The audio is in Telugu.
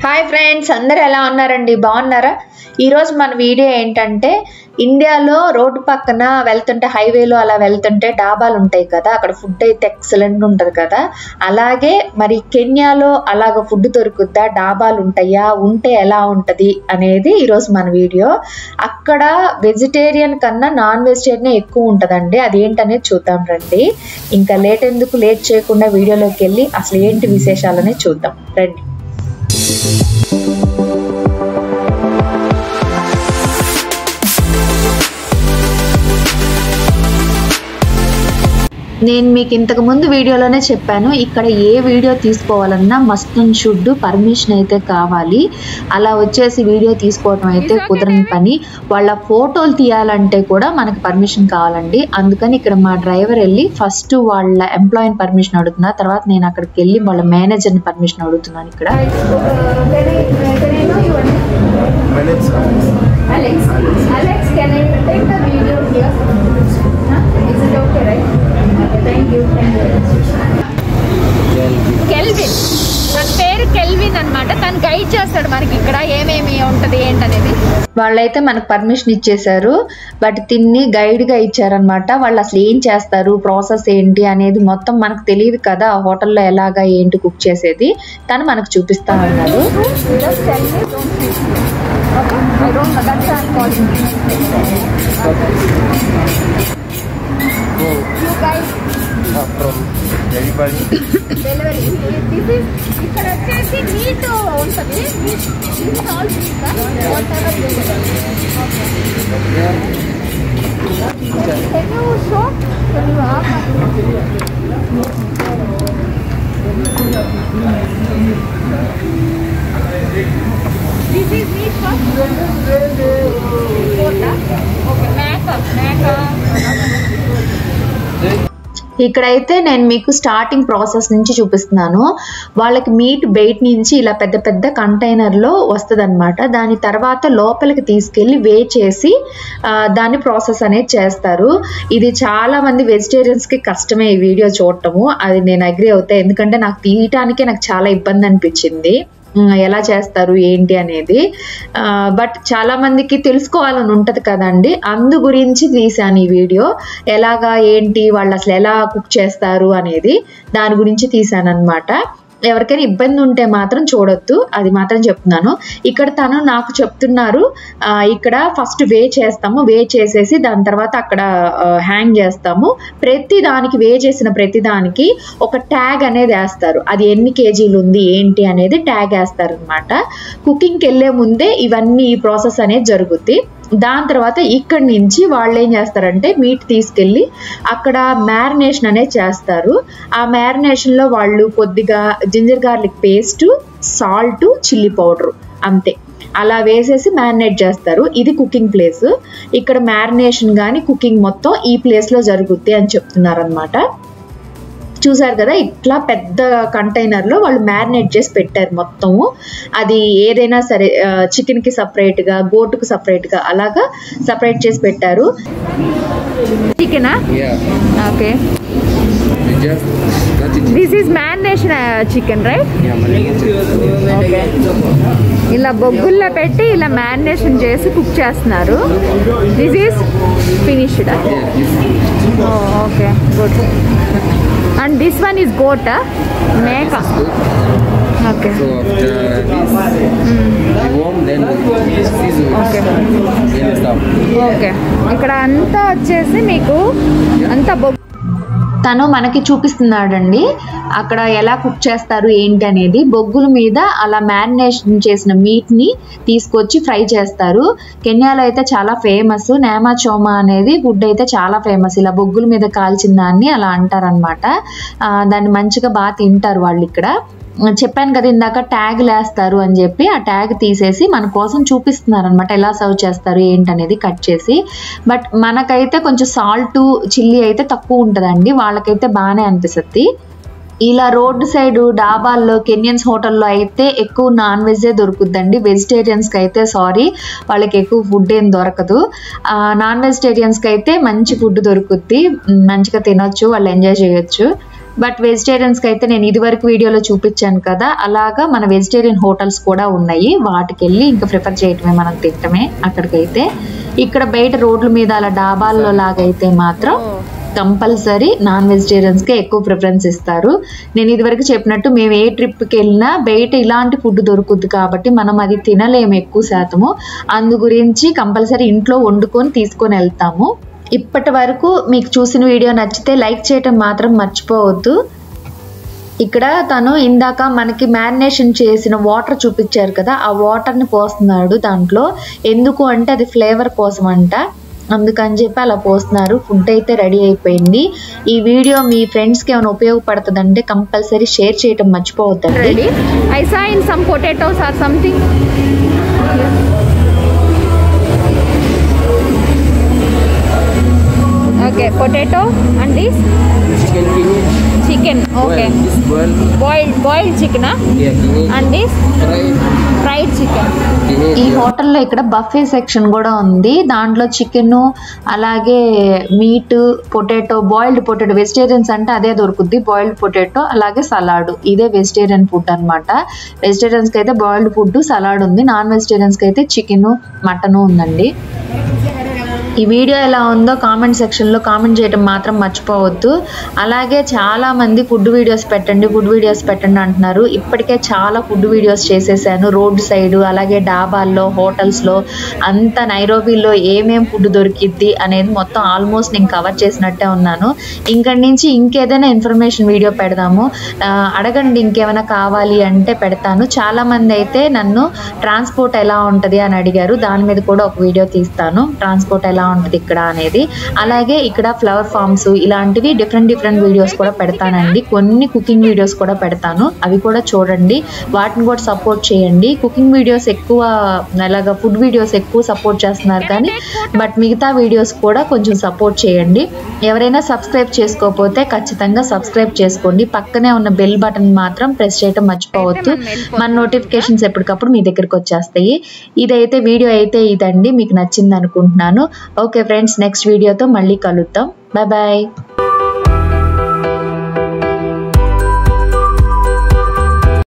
హాయ్ ఫ్రెండ్స్ అందరు ఎలా ఉన్నారండి బాగున్నారా ఈరోజు మన వీడియో ఏంటంటే ఇండియాలో రోడ్డు పక్కన వెళ్తుంటే హైవేలో అలా వెళ్తుంటే డాబాలు ఉంటాయి కదా అక్కడ ఫుడ్ అయితే ఎక్సలెంట్ ఉంటుంది కదా అలాగే మరి కెన్యాలో అలాగ ఫుడ్ దొరుకుద్దా డాబాలు ఉంటాయా ఉంటే ఎలా ఉంటుంది అనేది ఈరోజు మన వీడియో అక్కడ వెజిటేరియన్ కన్నా నాన్ వెజిటేరియన్ ఎక్కువ ఉంటుందండి అదేంటనేది చూద్దాం రండి ఇంకా లేట్ ఎందుకు లేట్ చేయకుండా వీడియోలోకి వెళ్ళి అసలు ఏంటి విశేషాలని చూద్దాం రండి నేను మీకు ఇంతకు ముందు వీడియోలోనే చెప్పాను ఇక్కడ ఏ వీడియో తీసుకోవాలన్నా మస్ట్ అండ్ షుడ్ పర్మిషన్ అయితే కావాలి అలా వచ్చేసి వీడియో తీసుకోవడం అయితే కుదరని పని వాళ్ళ ఫోటోలు తీయాలంటే కూడా మనకి పర్మిషన్ కావాలండి అందుకని ఇక్కడ మా డ్రైవర్ వెళ్ళి ఫస్ట్ వాళ్ళ ఎంప్లాయీని పర్మిషన్ అడుగుతున్నా తర్వాత నేను అక్కడికి వెళ్ళి వాళ్ళ మేనేజర్ని పర్మిషన్ అడుగుతున్నాను ఇక్కడ My name is Alex. Alex. Alex, can I take the video here? Huh? Is it okay, right? Okay, thank you. Thank you. Kelvin తన పేరు కెల్విన్ అన్నమాట తను గైడ్ చేస్తాడు మనకి ఇక్కడ ఏమేమి ఉంటది ఏంటనేది వాళ్ళైతే మనకు పర్మిషన్ ఇచ్చేశారు బట్ తిన్ని గైడ్గా ఇచ్చారనమాట వాళ్ళు అసలు ఏం చేస్తారు ప్రాసెస్ ఏంటి అనేది మొత్తం మనకు తెలియదు కదా ఆ హోటల్లో ఎలాగా ఏంటి కుక్ చేసేది తను మనకు చూపిస్తా ఉన్నారు Just tell me, don't teach me. Okay? I don't know. That's why I'm calling you. You guys Uh, from everybody. Delivery this is ఇక్కడ వచ్చేసి మీట్ ఉంటుంది this is all meat whatever can you show can you this is meat first okay మేక మేక ఇక్కడైతే నేను మీకు స్టార్టింగ్ ప్రాసెస్ నుంచి చూపిస్తున్నాను వాళ్ళకి మీట్ బయట నుంచి ఇలా పెద్ద పెద్ద కంటైనర్లో వస్తుంది దాని తర్వాత లోపలికి తీసుకెళ్ళి వే చేసి ఆ, దాని ప్రాసెస్ అనేది చేస్తారు ఇది చాలా మంది వెజిటేరియన్స్కి కష్టమే ఈ వీడియో చూడటము అది నేను అగ్రి అవుతాయి ఎందుకంటే నాకు తీయటానికే నాకు చాలా ఇబ్బంది అనిపించింది ఉమ్, ఎలా చేస్తారు ఏంటి అనేది బట్ చాలా మందికి తెలుసుకోవాలని ఉంటది కదండి అందు గురించి తీసాను ఈ వీడియో ఎలాగా ఏంటి వాళ్ళు అసలు ఎలా కుక్ చేస్తారు అనేది దాని గురించి తీసాను అనమాట ఎవరికైనా ఇబ్బంది ఉంటే మాత్రం చూడొద్దు అది మాత్రం చెప్తున్నాను ఇక్కడ తను నాకు చెప్తున్నారు ఆ, ఇక్కడ ఫస్ట్ వే చేస్తాము వే చేసేసి దాని తర్వాత అక్కడ హ్యాంగ్ చేస్తాము ప్రతి దానికి వే చేసిన ప్రతి దానికి ఒక ట్యాగ్ అనేది వేస్తారు అది ఎన్ని కేజీలు ఉంది ఏంటి అనేది ట్యాగ్ వేస్తారు అనమాట కుకింగ్కి వెళ్ళే ముందే ఇవన్నీ ఈ ప్రాసెస్ అనేది జరుగుద్ది దాని తర్వాత ఇక్కడి నుంచి వాళ్ళు ఏం చేస్తారంటే మీట్ తీసుకెళ్ళి అక్కడ మ్యారినేషన్ అనేది చేస్తారు ఆ మ్యారినేషన్లో వాళ్ళు కొద్దిగా ginger garlic paste salt chilli powder అంతే అలా వేసేసి మ్యారినేట్ చేస్తారు ఇది కుకింగ్ ప్లేస్ ఇక్కడ మ్యారినేషన్ కానీ కుకింగ్ మొత్తం ఈ ప్లేస్లో జరుగుద్ది అని చెప్తున్నారు అనమాట చూసారు కదా ఇట్లా పెద్ద కంటైనర్లో వాళ్ళు మ్యారినేట్ చేసి పెట్టారు మొత్తము అది ఏదైనా సరే చికెన్కి సపరేట్గా గోటుకు సపరేట్గా అలాగా సపరేట్ చేసి పెట్టారు చికెనా Yeah. Okay We just got it. This is marination chicken right Yeah, marinate. Okay ఇలా బొగ్గుల్లో పెట్టి ఇలా మ్యారినేషన్ చేసి కుక్ చేస్తున్నారు this is finished Yeah, this okay good and this one is goat మేక good. Okay So after this, we warm, then we season Okay. then stuff. Okay ఇక్కడ అంతా వచ్చేసి మీకు అంతా బొగ్గు తను మనకి చూపిస్తున్నాడండి అక్కడ ఎలా కుక్ చేస్తారు ఏంటి అనేది బొగ్గుల మీద అలా మ్యారినేషన్ చేసిన మీట్ని తీసుకొచ్చి ఫ్రై చేస్తారు కెన్యాలో అయితే చాలా ఫేమస్ నేమా చోమా అనేది ఫుడ్ అయితే చాలా ఫేమస్ ఇలా బొగ్గుల మీద కాల్చిన దాన్ని అలా అంటారనమాట దాన్ని మంచిగా బాగా తింటారు వాళ్ళు ఇక్కడ చెప్పాను కదా ఇందాక ట్యాగ్ లేస్తారు అని చెప్పి ఆ ట్యాగ్ తీసేసి మన కోసం చూపిస్తున్నారు అనమాట ఎలా సర్వ్ చేస్తారు ఏంటనేది కట్ చేసి బట్ మనకైతే కొంచెం సాల్ట్ చిల్లీ అయితే తక్కువ ఉంటుందండి వాళ్ళకైతే బాగానే అనిపిస్తుంది ఇలా రోడ్ సైడ్ డాబాల్లో కెన్యన్స్ హోటల్లో అయితే ఎక్కువ నాన్ వెజే దొరుకుద్దండి వెజిటేరియన్స్కి అయితే సారీ వాళ్ళకి ఎక్కువ ఫుడ్ ఏం దొరకదు నాన్ వెజిటేరియన్స్కి అయితే మంచి ఫుడ్ దొరుకుద్ది మ్, మంచిగా తినొచ్చు వాళ్ళు ఎంజాయ్ చేయొచ్చు బట్ వెజిటేరియన్స్కి అయితే నేను ఇదివరకు వీడియోలో చూపించాను కదా అలాగా మన వెజిటేరియన్ హోటల్స్ కూడా ఉన్నాయి వాటికి వెళ్ళి ఇంకా ప్రిఫర్ చేయటమే మనం తింటమే అక్కడికైతే ఇక్కడ బయట రోడ్ల మీద అలా డాబాల్లో లాగైతే మాత్రం కంపల్సరీ నాన్ వెజిటేరియన్స్కే ఎక్కువ ప్రిఫరెన్స్ ఇస్తారు నేను ఇదివరకు చెప్పినట్టు మేము ఏ ట్రిప్కి వెళ్ళినా బయట ఇలాంటి ఫుడ్ దొరుకుద్ది కాబట్టి మనం అది తినలేము ఎక్కువ శాతము అందు గురించి కంపల్సరీ ఇంట్లో వండుకొని తీసుకొని వెళ్తాము ఇప్పటి వరకు మీకు చూసిన వీడియో నచ్చితే లైక్ చేయటం మాత్రం మర్చిపోవద్దు ఇక్కడ తను ఇందాక మనకి మ్యారినేషన్ చేసిన వాటర్ చూపించారు కదా ఆ వాటర్ని పోస్తున్నాడు దాంట్లో ఎందుకు అంటే అది ఫ్లేవర్ కోసం అంట అందుకని చెప్పి అలా పోస్తున్నారు ఫుడ్ అయితే రెడీ అయిపోయింది ఈ వీడియో మీ ఫ్రెండ్స్కి ఏమైనా ఉపయోగపడుతుందంటే కంపల్సరీ షేర్ చేయటం మర్చిపోవద్దండి ready. I saw in some potatoes or something. Okay, potato and this Chicken kidney. chicken. Okay, Well, this boil. boiled boiled chicken, huh? Yeah, kidney. and this Fry. fried chicken. Kidney. ఈ yeah. హోటల్లో ఇక్కడ బఫే సెక్షన్ కూడా ఉంది దాంట్లో చికెన్ అలాగే meat potato boiled potato vegetarians అంటే అదే దొరుకుద్ది బాయిల్డ్ పొటాటో అలాగే సలాడ్ ఇదే వెజిటేరియన్ ఫుడ్ అనమాట వెజిటేరియన్స్కి అయితే బాయిల్డ్ ఫుడ్ సలాడ్ ఉంది నాన్ వెజిటేరియన్స్కి అయితే చికెన్ మటన్ ఉందండి ఈ వీడియో ఎలా ఉందో కామెంట్ సెక్షన్లో కామెంట్ చేయడం మాత్రం మర్చిపోవద్దు అలాగే చాలా మంది ఫుడ్ వీడియోస్ పెట్టండి ఫుడ్ వీడియోస్ పెట్టండి అంటున్నారు ఇప్పటికే చాలా ఫుడ్ వీడియోస్ చేసేసాను రోడ్ సైడ్ అలాగే డాబాల్లో హోటల్స్లో అంత నైరోబీలో ఏమేం ఫుడ్ దొరికిద్ది అనేది మొత్తం ఆల్మోస్ట్ నేను కవర్ చేసినట్టే ఉన్నాను ఇంక్కడి నుంచి ఇంకేదైనా ఇన్ఫర్మేషన్ వీడియో పెడదాము ఆ, అడగండి ఇంకేమైనా కావాలి అంటే పెడతాను చాలా మంది అయితే నన్ను ట్రాన్స్పోర్ట్ ఎలా ఉంటుంది అని అడిగారు దాని మీద కూడా ఒక వీడియో తీస్తాను ట్రాన్స్పోర్ట్ ఎలా ఉంటుంది ఇక్కడ అనేది అలాగే ఇక్కడ ఫ్లవర్ ఫార్మ్స్ ఇలాంటివి డిఫరెంట్ డిఫరెంట్ వీడియోస్ కూడా పెడతానండి కొన్ని కుకింగ్ వీడియోస్ కూడా పెడతాను అవి కూడా చూడండి వాటిని కూడా సపోర్ట్ చేయండి కుకింగ్ వీడియోస్ ఎక్కువ అలాగా ఫుడ్ వీడియోస్ ఎక్కువ సపోర్ట్ చేస్తున్నారు కానీ బట్ మిగతా వీడియోస్ కూడా కొంచెం సపోర్ట్ చేయండి ఎవరైనా సబ్స్క్రైబ్ చేసుకోకపోతే ఖచ్చితంగా సబ్స్క్రైబ్ చేసుకోండి పక్కనే ఉన్న బెల్ బటన్ మాత్రం ప్రెస్ చేయడం మర్చిపోవద్దు మన నోటిఫికేషన్స్ ఎప్పటికప్పుడు మీ దగ్గరికి వచ్చేస్తాయి ఇదైతే వీడియో అయితే ఇదండి మీకు నచ్చింది అనుకుంటున్నాను ఓకే ఫ్రెండ్స్ నెక్స్ట్ వీడియోతో మళ్ళీ కలుద్దాం బాయ్ బాయ్